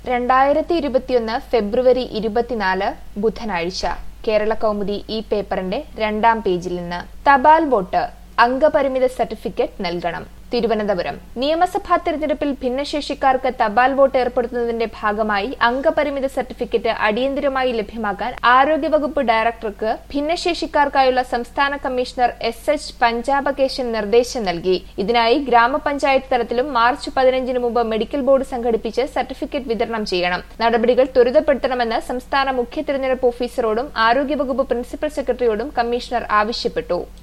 രണ്ടായിരത്തി ഇരുപത്തിയൊന്ന് ഫെബ്രുവരി ഇരുപത്തിനാല് ബുധനാഴ്ച കേരള കൗമുദി ഈ പേപ്പറിന്റെ രണ്ടാം പേജിൽ നിന്ന് തപാൽ വോട്ട് അംഗപരിമിത സർട്ടിഫിക്കറ്റ് നൽകണം തിരുവനന്തപുരം നിയമസഭാ തെരഞ്ഞെടുപ്പിൽ ഭിന്നശേഷിക്കാർക്ക് തപാൽ വോട്ട് ഏർപ്പെടുത്തുന്നതിന്റെ ഭാഗമായി അംഗപരിമിത സർട്ടിഫിക്കറ്റ് അടിയന്തരമായി ലഭ്യമാക്കാൻ ആരോഗ്യവകുപ്പ് ഡയറക്ടർക്ക് ഭിന്നശേഷിക്കാർക്കായുള്ള സംസ്ഥാന കമ്മീഷണർ എസ് എച്ച് പഞ്ചാബകേശൻ നിർദ്ദേശം നൽകി ഇതിനായി ഗ്രാമപഞ്ചായത്ത് തലത്തിലും മാർച്ച് പതിനഞ്ചിന് മുമ്പ് മെഡിക്കൽ ബോർഡ് സംഘടിപ്പിച്ച് സർട്ടിഫിക്കറ്റ് വിതരണം ചെയ്യണം നടപടികൾ ത്വരിതപ്പെടുത്തണമെന്ന് സംസ്ഥാന മുഖ്യ തെരഞ്ഞെടുപ്പ് ഓഫീസറോടും ആരോഗ്യവകുപ്പ് പ്രിൻസിപ്പൽ സെക്രട്ടറിയോടും കമ്മീഷണർ ആവശ്യപ്പെട്ടു